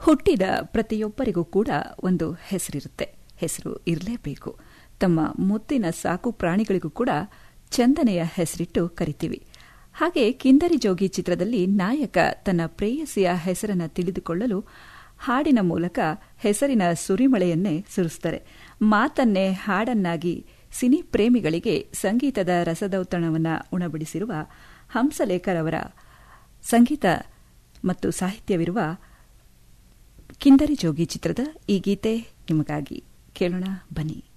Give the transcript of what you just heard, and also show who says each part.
Speaker 1: ಹುಟ್ಟಿದ ಪ್ರತಿಯೊಬ್ಬರಿಗೂ ಕೂಡ ಒಂದು ಹೆಸರಿರುತ್ತೆ ಹೆಸರು ಇರಲೇಬೇಕು ತಮ್ಮ ಮುತ್ತಿನ ಸಾಕು ಪ್ರಾಣಿಗಳಿಗೂ ಕೂಡ ಚಂದನೆಯ ಹೆಸರಿಟ್ಟು ಕರಿತೀವಿ ಹಾಗೆ ಕಿಂದರಿ ಜೋಗಿ ಚಿತ್ರದಲ್ಲಿ ನಾಯಕ ತನ್ನ ಪ್ರೇಯಸಿಯ ಹೆಸರನ್ನು ತಿಳಿದುಕೊಳ್ಳಲು ಹಾಡಿನ ಮೂಲಕ ಹೆಸರಿನ ಸುರಿಮಳೆಯನ್ನೇ ಸುರಿಸುತ್ತಾರೆ ಮಾತನ್ನೇ ಹಾಡನ್ನಾಗಿ ಸಿನಿ ಪ್ರೇಮಿಗಳಿಗೆ ಸಂಗೀತದ ರಸದೌತಣವನ್ನು ಉಣಬಡಿಸಿರುವ ಹಂಸಲೇಖರ್ ಅವರ ಸಂಗೀತ ಮತ್ತು ಸಾಹಿತ್ಯವಿರುವ ಕಿಂದರಿ ಜೋಗಿ ಚಿತ್ರದ ಈ ಗೀತೆ ನಿಮಗಾಗಿ ಕೇಳೋಣ ಬನ್ನಿ